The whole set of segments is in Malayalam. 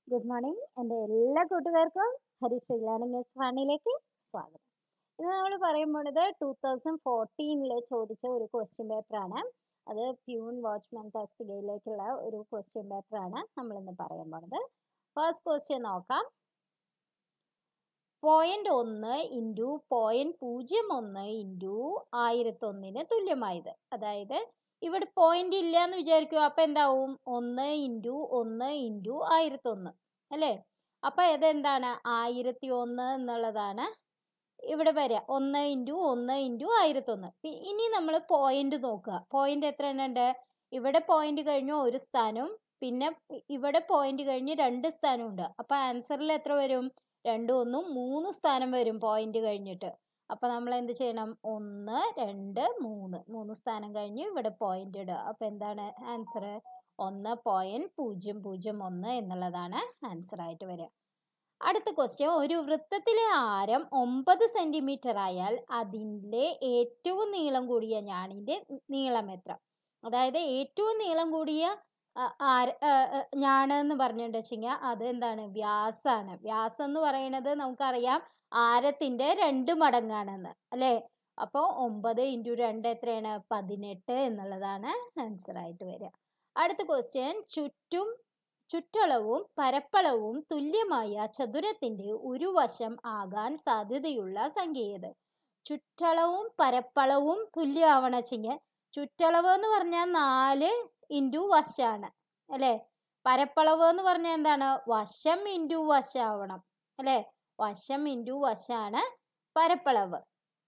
ഗുഡ് മോർണിംഗ് എൻ്റെ എല്ലാ കൂട്ടുകാർക്കും ഹരീഷ് ലേണിംഗ് എസ് ഫണിലേക്ക് സ്വാഗതം ഇന്ന് നമ്മൾ പറയാൻ പോണത് ടൂ തൗസൻഡ് ഫോർട്ടീനിൽ ചോദിച്ച ഒരു ക്വസ്റ്റ്യൻ പേപ്പറാണ് അത് പ്യൂൺ വാച്ച്മാൻ തസ്തികയിലേക്കുള്ള ഒരു ക്വസ്റ്റ്യൻ പേപ്പറാണ് നമ്മളിന്ന് പറയാൻ പോണത് ഫസ്റ്റ് ക്വസ്റ്റ്യൻ നോക്കാം പോയിന്റ് ഒന്ന് ഇൻറ്റു പോയിന്റ് പൂജ്യം ഒന്ന് ഇൻറ്റു ആയിരത്തൊന്നിന് തുല്യമായത് അതായത് ഇവിടെ പോയിന്റ് ഇല്ല എന്ന് വിചാരിക്കുക അപ്പൊ എന്താവും ഒന്ന് ഇൻറ്റു ഒന്ന് ഇൻറ്റു ആയിരത്തൊന്ന് അല്ലേ അപ്പൊ ഇതെന്താണ് ആയിരത്തി ഒന്ന് എന്നുള്ളതാണ് ഇവിടെ വരിക ഒന്ന് ഇൻറ്റു ഒന്ന് ഇൻറ്റു ആയിരത്തൊന്ന് പി- ഇനി നമ്മൾ പോയിന്റ് നോക്കുക പോയിന്റ് എത്ര എണ്ണം ഉണ്ട് ഇവിടെ പോയിന്റ് കഴിഞ്ഞു ഒരു സ്ഥാനവും പിന്നെ ഇവിടെ പോയിന്റ് കഴിഞ്ഞ് രണ്ട് സ്ഥാനവും ഉണ്ട് അപ്പൊ ആൻസറിൽ എത്ര വരും രണ്ടും ഒന്നും മൂന്ന് സ്ഥാനം വരും പോയിന്റ് കഴിഞ്ഞിട്ട് അപ്പൊ നമ്മൾ എന്ത് ചെയ്യണം ഒന്ന് രണ്ട് മൂന്ന് മൂന്ന് സ്ഥാനം കഴിഞ്ഞ് ഇവിടെ പോയിന്റ് ഇടുക അപ്പൊ എന്താണ് ആൻസർ ഒന്ന് പോയിന്റ് പൂജ്യം പൂജ്യം ഒന്ന് എന്നുള്ളതാണ് ആൻസർ ആയിട്ട് വരിക അടുത്ത ക്വസ്റ്റ്യൻ ഒരു വൃത്തത്തിലെ ആരം ഒമ്പത് സെന്റിമീറ്റർ ആയാൽ അതിൻ്റെ ഏറ്റവും നീളം കൂടിയ ഞാണിൻ്റെ നീളം എത്ര അതായത് ഏറ്റവും നീളം കൂടിയ ആ, ആര ആ, ആ, ഞാണ് എന്ന് പറഞ്ഞിട്ട് വെച്ചെങ്കിൽ അത് എന്താണ് വ്യാസാണ് വ്യാസം എന്ന് പറയുന്നത് നമുക്കറിയാം ആരത്തിന്റെ രണ്ട് മടങ്ങാണെന്ന് അല്ലേ അപ്പോൾ ഒമ്പത് ഇൻറ്റു രണ്ട് എത്രയാണ് പതിനെട്ട് എന്നുള്ളതാണ് ആൻസർ ആയിട്ട് വരിക അടുത്ത ക്വസ്റ്റ്യൻ ചുറ്റും ചുറ്റളവും പരപ്പളവും തുല്യമായ ചതുരത്തിന്റെ ഒരു വശം ആകാൻ സാധ്യതയുള്ള സംഖ്യ ഏത് ചുറ്റളവും പരപ്പളവും തുല്യമാവണ വെച്ചെങ്കിൽ ചുറ്റളവ് എന്ന് പറഞ്ഞാൽ നാല് ഇൻറ്റു വശമാണ് അല്ലേ പരപ്പളവ് എന്ന് പറഞ്ഞാൽ എന്താണ് വശം ഇൻറ്റു വശമാവണം അല്ലേ വശം ഇൻറ്റു വശമാണ് പരപ്പളവ്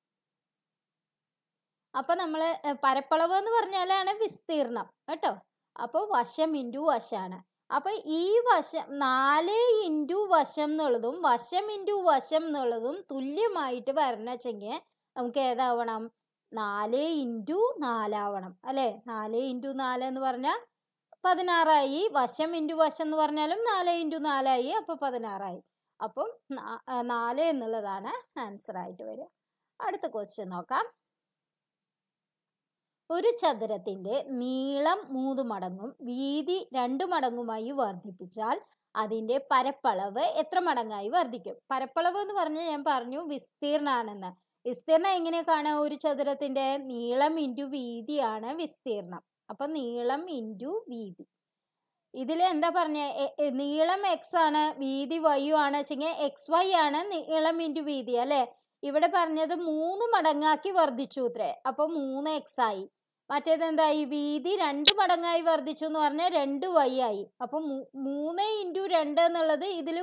അപ്പൊ നമ്മൾ പരപ്പളവ് എന്ന് പറഞ്ഞാലാണ് വിസ്തീർണം കേട്ടോ അപ്പോൾ വശം ഇൻറ്റു വശമാണ് അപ്പൊ ഈ വശം നാല് ഇൻറ്റു വശം എന്നുള്ളതും വശം ഇൻറ്റു വശം എന്നുള്ളതും തുല്യമായിട്ട് വരണം വെച്ചെങ്കിൽ നമുക്ക് ഏതാവണം നാല് ഇൻറ്റു നാലാവണം അല്ലേ നാല് ഇൻറ്റു നാല് എന്ന് പറഞ്ഞാൽ പതിനാറായി വശം ഇൻറ്റു വശം എന്ന് പറഞ്ഞാലും നാല് ഇൻറ്റു നാലായി അപ്പോൾ പതിനാറായി അപ്പം നാ- ആ, നാല് എന്നുള്ളതാണ് ആൻസർ ആയിട്ട് വരിക അടുത്ത ക്വസ്റ്റ്യൻ നോക്കാം ഒരു ചതുരത്തിന്റെ നീളം മൂന്ന് മടങ്ങും വീതി രണ്ട് മടങ്ങുമായി വർദ്ധിപ്പിച്ചാൽ അതിന്റെ പരപ്പളവ് എത്ര മടങ്ങായി വർദ്ധിക്കും പരപ്പളവ് എന്ന് പറഞ്ഞാൽ ഞാൻ പറഞ്ഞു വിസ്തീർണാണെന്ന് വിസ്തീർണം എങ്ങനെ കാണുക ഒരു ചതുരത്തിന്റെ നീളം ഇൻറ്റു വീതിയാണ് വിസ്തീർണം അപ്പൊ നീളം ഇൻറ്റു വീതി ഇതിൽ എന്താ പറഞ്ഞ നീളം എക്സ് ആണ് വീതി വൈ ആണ് വെച്ചെങ്കിൽ എക്സ് വൈ ആണ് നീളം ഇൻറ്റു വീതി അല്ലെ ഇവിടെ പറഞ്ഞത് മൂന്ന് മടങ്ങാക്കി വർദ്ധിച്ചു ഇത്രേ അപ്പൊ മൂന്ന് എക്സ് ആയി മറ്റേത് എന്തായി വീതി രണ്ട് മടങ്ങായി വർദ്ധിച്ചു എന്ന് പറഞ്ഞാൽ രണ്ട് വൈ ആയി അപ്പൊ മൂ- മൂന്ന് ഇൻറ്റു രണ്ട് എന്നുള്ളത് ഇതിൽ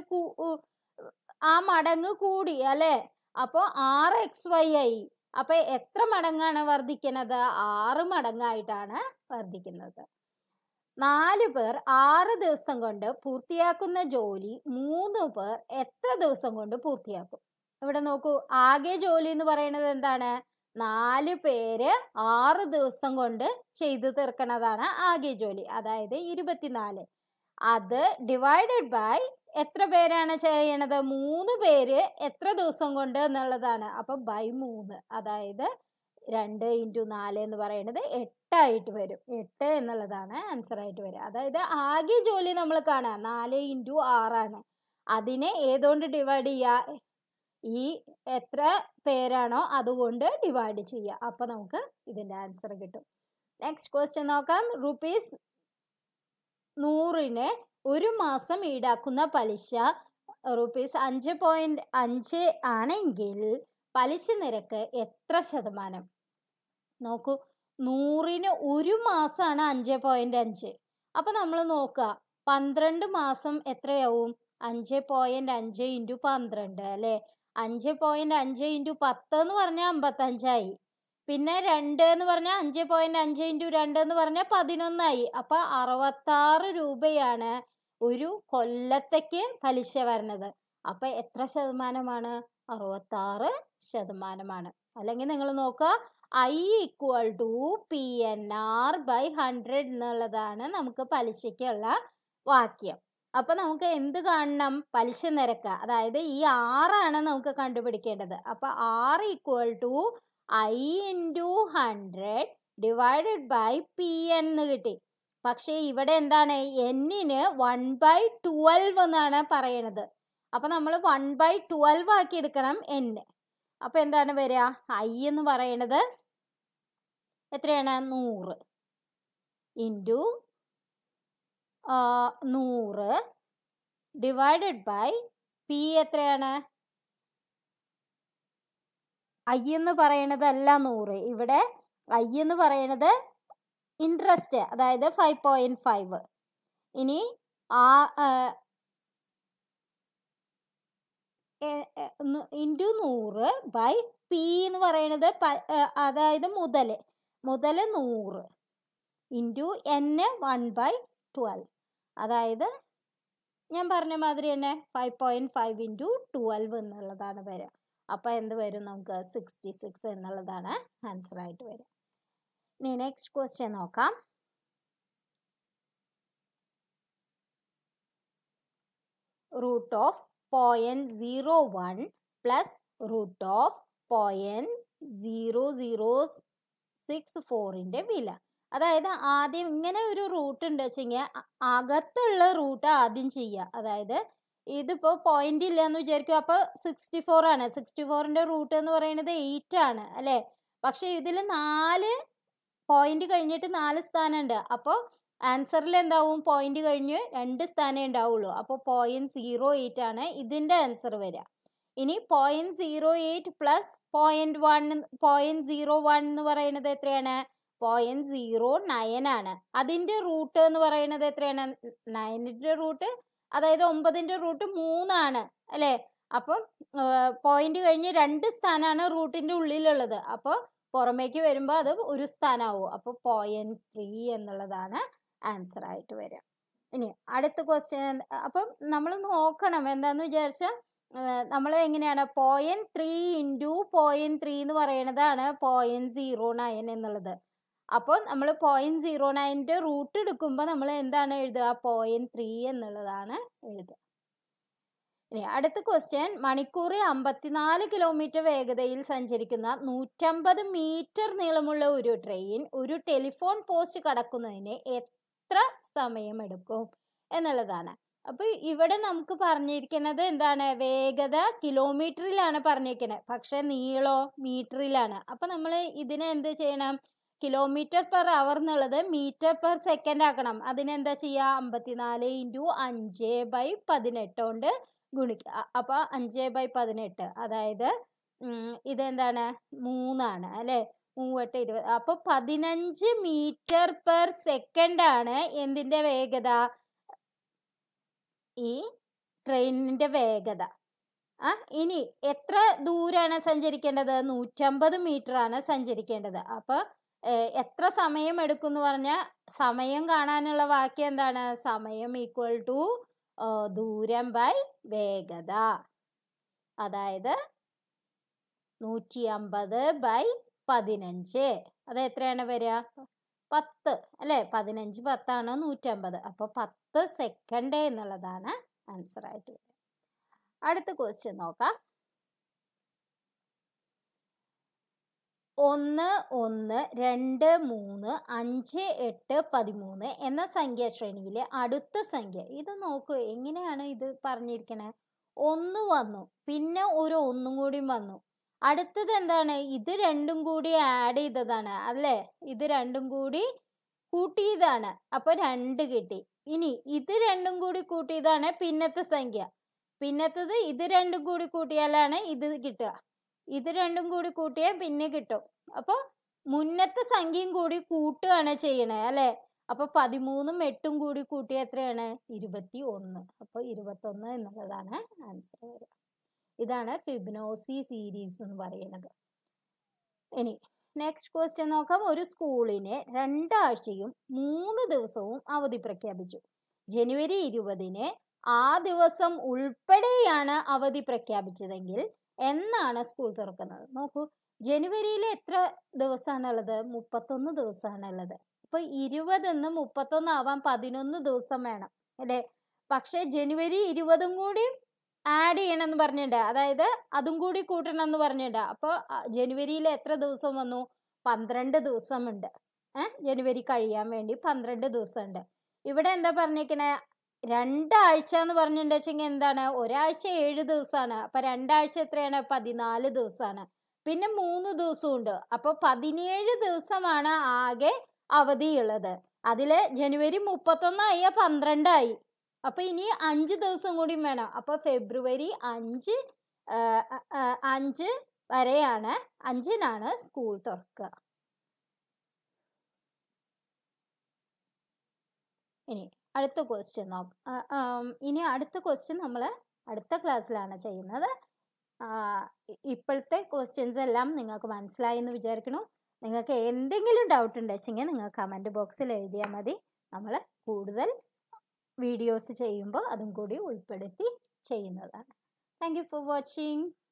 ആ മടങ്ങ് കൂടി അല്ലെ അപ്പൊ ആറ് എക്സ് വൈ ആയി അപ്പൊ എത്ര മടങ്ങാണ് വർദ്ധിക്കുന്നത് ആറ് മടങ്ങായിട്ടാണ് വർദ്ധിക്കുന്നത് നാല് പേർ ആറ് ദിവസം കൊണ്ട് പൂർത്തിയാക്കുന്ന ജോലി മൂന്ന് പേർ എത്ര ദിവസം കൊണ്ട് പൂർത്തിയാക്കും ഇവിടെ നോക്കൂ ആകെ ജോലി എന്ന് പറയുന്നത് എന്താണ് നാല് പേര് ആറ് ദിവസം കൊണ്ട് ചെയ്തു തീർക്കണതാണ് ആകെ ജോലി അതായത് ഇരുപത്തിനാല് അത് ഡിവൈഡഡ് ബൈ എത്ര പേരാണ് ചെയ്യണത് മൂന്ന് പേര് എത്ര ദിവസം കൊണ്ട് എന്നുള്ളതാണ് അപ്പൊ ബൈ മൂന്ന് അതായത് രണ്ട് ഇൻറ്റു നാല് എന്ന് പറയുന്നത് എട്ടായിട്ട് വരും എട്ട് എന്നുള്ളതാണ് ആൻസർ ആയിട്ട് വരിക അതായത് ആകെ ജോലി നമ്മൾ കാണാം നാല് ഇൻറ്റു ആറാണ് അതിനെ ഏതുകൊണ്ട് ഡിവൈഡ് ചെയ്യുക ഈ എത്ര പേരാണോ അതുകൊണ്ട് ഡിവൈഡ് ചെയ്യുക അപ്പോൾ നമുക്ക് ഇതിൻ്റെ ആൻസർ കിട്ടും നെക്സ്റ്റ് ക്വസ്റ്റ്യൻ നോക്കാം റുപ്പീസ് നൂറിന് ഒരു മാസം ഈടാക്കുന്ന പലിശ റുപ്പീസ് അഞ്ച് പോയിന്റ് അഞ്ച് ആണെങ്കിൽ പലിശ നിരക്ക് എത്ര ശതമാനം നോക്കൂ നൂറിന് ഒരു മാസമാണ് അഞ്ച് പോയിന്റ് അഞ്ച് അപ്പൊ നമ്മൾ നോക്കുക പന്ത്രണ്ട് മാസം എത്രയാവും അഞ്ച് പോയിന്റ് അഞ്ച് ഇൻറ്റു പന്ത്രണ്ട് അല്ലേ അഞ്ച് പോയിന്റ് അഞ്ച് ഇൻറ്റു പത്ത് എന്ന് പറഞ്ഞാൽ അമ്പത്തഞ്ചായി പിന്നെ രണ്ട് എന്ന് പറഞ്ഞാൽ അഞ്ച് പോയിന്റ് അഞ്ച് ഇൻറ്റു രണ്ട് എന്ന് പറഞ്ഞാൽ പതിനൊന്നായി അപ്പൊ അറുപത്താറ് രൂപയാണ് ഒരു കൊല്ലത്തേക്ക് പലിശ വരുന്നത് അപ്പൊ എത്ര ശതമാനമാണ് അറുപത്താറ് ശതമാനമാണ് അല്ലെങ്കിൽ നിങ്ങൾ നോക്കുക I equal to P N R by hundred എന്നുള്ളതാണ് നമുക്ക് പലിശയ്ക്കുള്ള വാക്യം അപ്പൊ നമുക്ക് എന്ത് കാണണം പലിശ നിരക്ക് അതായത് ഈ ആറാണ് നമുക്ക് കണ്ടുപിടിക്കേണ്ടത് അപ്പൊ R equal to I into hundred divided by P എന്ന് കിട്ടി പക്ഷേ ഇവിടെ എന്താണ് എന്നിന് വൺ ബൈ ട്വൽവ് എന്നാണ് പറയണത് അപ്പം നമ്മൾ വൺ ബൈ ട്വൽവ് ആക്കി എടുക്കണം എൻ അപ്പം എന്താണ് വരിക ഐ എന്ന് പറയണത് എത്രയാണ് നൂറ് ഇൻറ്റു നൂറ് ഡിവൈഡഡ് ബൈ പി എത്രയാണ് ഐ എന്ന് പറയണതല്ല നൂറ് ഇവിടെ ഐ എന്ന് പറയണത് ഇൻട്രസ്റ്റ് അതായത് ഫൈവ് പോയിന്റ് ഫൈവ് ഇനി ആ ഇൻറ്റു നൂറ് ബൈ പി എന്ന് പറയണത് പ- ഏ, അതായത് മുതൽ മുതൽ നൂറ് into N one by twelve അതായത് ഞാൻ പറഞ്ഞ മാതിരി തന്നെ five point five into twelve എന്നുള്ളതാണ് വരിക അപ്പോൾ എന്ത് വരും നമുക്ക് സിക്സ്റ്റി സിക്സ് എന്നുള്ളതാണ് ആൻസർ ആയിട്ട് വരിക ഇനി നെക്സ്റ്റ് ക്വസ്റ്റ്യൻ നോക്കാം root of point zero one plus root of point zero zero six ഫോറിൻ്റെ വില അതായത് ആദ്യം ഇങ്ങനെ ഒരു റൂട്ട് ഉണ്ട് വെച്ചെങ്കിൽ അകത്തുള്ള റൂട്ട് ആദ്യം ചെയ്യുക അതായത് ഇതിപ്പോൾ പോയിന്റ് ഇല്ല എന്ന് വിചാരിക്കും അപ്പോൾ സിക്സ്റ്റി ഫോർ ആണ് സിക്സ്റ്റി ഫോറിൻ്റെ റൂട്ട് എന്ന് പറയുന്നത് എയ്റ്റ് ആണ് അല്ലേ പക്ഷേ ഇതിൽ നാല് പോയിന്റ് കഴിഞ്ഞിട്ട് നാല് സ്ഥാനം ഉണ്ട് അപ്പോൾ ആൻസറിൽ എന്താവും പോയിന്റ് കഴിഞ്ഞ് രണ്ട് സ്ഥാനമേ ഉണ്ടാവുള്ളൂ അപ്പോൾ പോയിന്റ് സീറോ എയ്റ്റ് ആണ് ഇതിൻ്റെ ആൻസർ വരിക ഇനി point zero eight plus point one point zero one എന്ന് പറയുന്നത് എത്രയാണ് പോയിന്റ് സീറോ നയൻ ആണ് അതിൻ്റെ റൂട്ട് എന്ന് പറയുന്നത് എത്രയാണ് നയനിൻ്റെ റൂട്ട് അതായത് ഒമ്പതിൻ്റെ റൂട്ട് മൂന്നാണ് അല്ലേ അപ്പം പോയിന്റ് കഴിഞ്ഞ് രണ്ട് സ്ഥാനമാണ് റൂട്ടിൻ്റെ ഉള്ളിലുള്ളത് അപ്പോൾ പുറമേക്ക് വരുമ്പോൾ അത് ഒരു സ്ഥാനമാവും അപ്പോൾ പോയിന്റ് ത്രീ എന്നുള്ളതാണ് ആൻസർ ആയിട്ട് വരിക ഇനി അടുത്ത ക്വസ്റ്റ്യൻ അപ്പം നമ്മൾ നോക്കണം എന്താന്ന് വിചാരിച്ചാൽ നമ്മൾ എങ്ങനെയാണ് point three into point three എന്ന് പറയുന്നതാണ് പോയിന്റ് സീറോ നയൻ എന്നുള്ളത് അപ്പോൾ നമ്മൾ പോയിന്റ് സീറോ നയൻ്റെ റൂട്ട് എടുക്കുമ്പോൾ നമ്മൾ എന്താണ് എഴുതുക പോയിന്റ് ത്രീ എന്നുള്ളതാണ് എഴുതുക ഇനി അടുത്ത ക്വസ്റ്റ്യൻ മണിക്കൂറിൽ അമ്പത്തിനാല് കിലോമീറ്റർ വേഗതയിൽ സഞ്ചരിക്കുന്ന നൂറ്റമ്പത് മീറ്റർ നീളമുള്ള ഒരു ട്രെയിൻ ഒരു ടെലിഫോൺ പോസ്റ്റ് കടക്കുന്നതിന് എത്ര സമയമെടുക്കും എന്നുള്ളതാണ് അപ്പോൾ ഇവിടെ നമുക്ക് പറഞ്ഞിരിക്കുന്നത് എന്താണ് വേഗത കിലോമീറ്ററിലാണ് പറഞ്ഞിരിക്കുന്നത് പക്ഷെ നീളോ മീറ്ററിലാണ് അപ്പോൾ നമ്മൾ ഇതിനെ എന്ത് ചെയ്യണം കിലോമീറ്റർ പെർ അവർ എന്നുള്ളത് മീറ്റർ പെർ സെക്കൻഡ് ആക്കണം അതിനെന്താ ചെയ്യുക അമ്പത്തിനാല് ഇൻറ്റു അഞ്ച് ബൈ പതിനെട്ട് കൊണ്ട് ഗുണിക്കുക അപ്പോൾ അഞ്ച് ബൈ പതിനെട്ട് അതായത് ഉം, ഇതെന്താണ് മൂന്നാണ് അല്ലേ മൂവെട്ട് ഇരുപത് അപ്പോൾ പതിനഞ്ച് മീറ്റർ പെർ സെക്കൻഡ് ആണ് എന്തിൻ്റെ വേഗത ഈ ട്രെയിനിൻ്റെ വേഗത ആ ഇനി എത്ര ദൂരാണ് സഞ്ചരിക്കേണ്ടത് നൂറ്റമ്പത് മീറ്റർ ആണ് സഞ്ചരിക്കേണ്ടത് അപ്പോൾ എത്ര സമയം എടുക്കും എന്ന് പറഞ്ഞാൽ സമയം കാണാനുള്ള വാക്യം എന്താണ് സമയം ഈക്വൽ ടു ദൂരം ബൈ വേഗത അതായത് നൂറ്റി അമ്പത് ബൈ പതിനഞ്ച് അത് എത്രയാണ് വരിക പത്ത് അല്ലേ പതിനഞ്ച് പത്താണ് നൂറ്റമ്പത് അപ്പോൾ പത്ത് സെക്കൻഡ് എന്നുള്ളതാണ് ആൻസർ ആയിട്ട് വരിക അടുത്ത ക്വസ്റ്റ്യൻ നോക്കാം ഒന്ന് ഒന്ന് രണ്ട് മൂന്ന് അഞ്ച് എട്ട് പതിമൂന്ന് എന്ന സംഖ്യാ ശ്രേണിയിലെ അടുത്ത സംഖ്യ ഇത് നോക്കൂ എങ്ങനെയാണ് ഇത് പറഞ്ഞിരിക്കണേ ഒന്ന് വന്നു പിന്നെ ഒരു ഒന്നും കൂടി വന്നു അടുത്തത് എന്താണ് ഇത് രണ്ടും കൂടി ആഡ് ചെയ്തതാണ് അല്ലേ ഇത് രണ്ടും കൂടി കൂട്ടിയതാണ് അപ്പൊ രണ്ട് കിട്ടി ഇനി ഇത് രണ്ടും കൂടി കൂട്ടിയതാണ് പിന്നത്തെ സംഖ്യ പിന്നത്തത് ഇത് രണ്ടും കൂടി കൂട്ടിയാലാണ് ഇത് കിട്ടുക ഇത് രണ്ടും കൂടി കൂട്ടിയാൽ പിന്നെ കിട്ടും അപ്പോൾ മുന്നത്തെ സംഖ്യയും കൂടി കൂട്ടുകയാണ് ചെയ്യണേ അല്ലേ അപ്പോൾ പതിമൂന്നും എട്ടും കൂടി കൂട്ടിയ എത്രയാണ് ഇരുപത്തി ഒന്ന് അപ്പോൾ ഇരുപത്തൊന്ന് എന്നുള്ളതാണ് ആൻസർ വരിക ഇതാണ് ഫിബ്നോസി സീരീസ് എന്ന് പറയുന്നത് ഇനി നെക്സ്റ്റ് ക്വസ്റ്റ്യൻ നോക്കാം ഒരു സ്കൂളിന് രണ്ടാഴ്ചയും മൂന്ന് ദിവസവും അവധി പ്രഖ്യാപിച്ചു ജനുവരി ഇരുപതിന് ആ ദിവസം ഉൾപ്പെടെയാണ് അവധി പ്രഖ്യാപിച്ചതെങ്കിൽ എന്നാണ് സ്കൂൾ തുറക്കുന്നത് നോക്കൂ ജനുവരിയിൽ എത്ര ദിവസമാണുള്ളത് മുപ്പത്തൊന്ന് ദിവസമാണുള്ളത് അപ്പോൾ ഇരുപതെന്ന് മുപ്പത്തൊന്ന് ആവാൻ പതിനൊന്ന് ദിവസം വേണം അല്ലേ പക്ഷേ ജനുവരി ഇരുപതും കൂടി ആഡ് ചെയ്യണം എന്ന് പറഞ്ഞിട്ടുണ്ട് അതായത് അതും കൂടി കൂട്ടണം എന്ന് പറഞ്ഞിട്ടുണ്ട് അപ്പോൾ ജനുവരിയിൽ എത്ര ദിവസം വന്നു പന്ത്രണ്ട് ദിവസമുണ്ട് ജനുവരി കഴിയാൻ വേണ്ടി പന്ത്രണ്ട് ദിവസമുണ്ട് ഇവിടെ എന്താ പറഞ്ഞിരിക്കണേ രണ്ടാഴ്ച എന്ന് പറഞ്ഞിട്ടുണ്ടെച്ചെങ്കിൽ എന്താണ് ഒരാഴ്ച ഏഴ് ദിവസമാണ് അപ്പൊ രണ്ടാഴ്ച എത്രയാണ് പതിനാല് ദിവസമാണ് പിന്നെ മൂന്ന് ദിവസമുണ്ട് അപ്പൊ പതിനേഴ് ദിവസമാണ് ആകെ അവധിയുള്ളത് അതില് ജനുവരി മുപ്പത്തൊന്നായി പന്ത്രണ്ടായി അപ്പൊ ഇനി അഞ്ച് ദിവസം കൂടി വേണം അപ്പൊ ഫെബ്രുവരി അഞ്ച് ആ, ആ, ആ, അഞ്ച് വരെയാണ് അഞ്ചിനാണ് സ്കൂൾ തുറക്കുക ഇനി അടുത്ത ക്വസ്റ്റ്യൻ നോക്കാം ഇനി അടുത്ത ക്വസ്റ്റ്യൻ നമ്മൾ അടുത്ത ക്ലാസ്സിലാണ് ചെയ്യുന്നത് ആ, ഇ- ഇപ്പോഴത്തെ ക്വസ്റ്റ്യൻസ് എല്ലാം നിങ്ങൾക്ക് മനസ്സിലായി എന്ന് വിചാരിക്കുന്നു നിങ്ങൾക്ക് എന്തെങ്കിലും ഡൗട്ട് ഉണ്ടെച്ചെങ്കിൽ നിങ്ങൾ കമൻറ്റ് ബോക്സിൽ എഴുതിയാൽ മതി നമ്മൾ കൂടുതൽ വീഡിയോസ് ചെയ്യുമ്പോൾ അതും കൂടി ഉൾപ്പെടുത്തി ചെയ്യുന്നതാണ് താങ്ക് യു ഫോർ വാച്ചിങ്